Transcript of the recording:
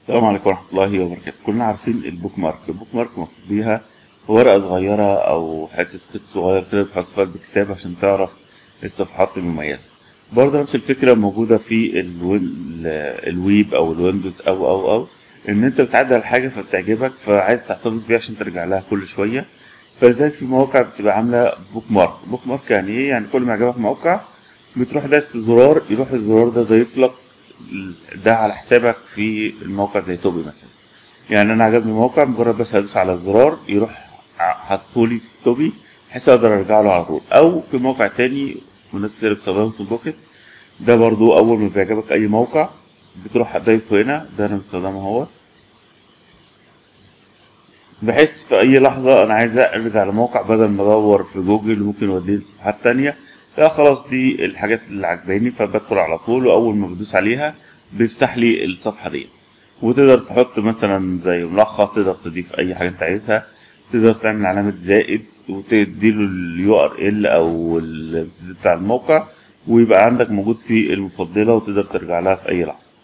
السلام عليكم ورحمة الله وبركاته كلنا عارفين البوك مارك البوك مارك مقصود بيها ورقة صغيرة أو حتة خط صغير كده بتحط فيها الكتاب عشان تعرف الصفحات المميزة برضه نفس الفكرة موجودة في الوين ال- الويب أو الويندوز أو أو أو إن أنت بتعدل حاجة فبتعجبك فعايز تحتفظ بيها عشان ترجع لها كل شوية فلذلك في مواقع بتبقى عاملة بوك مارك بوك مارك يعني إيه يعني كل ما يعجبك موقع بتروح دايس زرار يروح الزرار ده ضايف لك ده على حسابك في الموقع زي توبي مثلا يعني انا عجبني موقع مجرد بس هدوس على الزرار يروح حاطولي في توبي بحيث اقدر ارجع له على طول او في موقع تاني وناس كتير بتستخدمه في بوكيت ده برضو اول ما بيعجبك اي موقع بتروح ضايفه هنا ده انا بستخدمه اهوت بحيث في اي لحظة انا عايز ارجع لموقع بدل ما ادور في جوجل ممكن يوديني لصفحات تانية لا خلاص دي الحاجات اللي عجباني فبدخل على طول واول ما بدوس عليها بيفتح لي الصفحة دي وتقدر تحط مثلا زي ملخص تقدر تضيف اي حاجة انت عايزها تقدر تعمل علامة زائد وتديله اليو ار ال او ال بتاع الموقع ويبقى عندك موجود في المفضلة وتقدر ترجع لها في اي لحظة